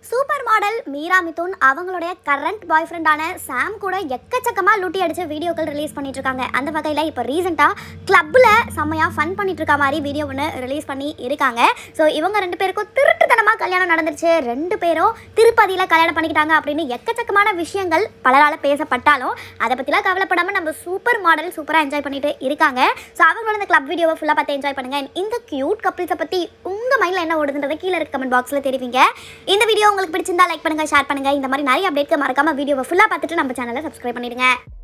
super model Meera Mithun அவங்களுடைய current பாய் ஃப்ரெண்டான சாம் கூட எக்கச்சக்கமாக லூட்டி அடிச்ச வீடியோக்கள் ரிலீஸ் பண்ணிட்டு இருக்காங்க அந்த வகையில் இப்போ ரீசெண்டாக கிளப்பில் செம்மையாக ஃபன் பண்ணிட்டு இருக்க மாதிரி வீடியோ ஒன்று ரிலீஸ் பண்ணி இருக்காங்க ஸோ இவங்க ரெண்டு பேருக்கும் திருட்டுத்தனமாக கல்யாணம் நடந்துருச்சு ரெண்டு பேரும் திருப்பதியில் கல்யாணம் பண்ணிக்கிட்டாங்க அப்படின்னு எக்கச்சக்கமான விஷயங்கள் பலரால் பேசப்பட்டாலும் அதை பற்றிலாம் கவலைப்படாமல் நம்ம சூப்பர் மாடல் சூப்பராக என்ஜாய் பண்ணிட்டு இருக்காங்க ஸோ அவங்களோட இந்த கிளப் வீடியோவை ஃபுல்லாக பார்த்து என்ஜாய் பண்ணுங்க And இந்த கியூட் கப்பிள்ஸை பற்றி உங்கள் மைண்டில் என்ன ஓடுதுன்றதை கீழே இருக்க கமெண்ட் பாக்ஸில் தெரிவிங்க இந்த வீடியோ உங்களுக்கு பிடிச்சிருந்தா லைக் பண்ணுங்க ஷேர் பண்ணுங்க இந்த மாதிரி நிறைய அப்டேட்க்கு மறக்காம வீடியோவை ஃபுல்லாக பார்த்துட்டு நம்ம சேனலை சப்ஸ்கிரைப் பண்ணிடுங்க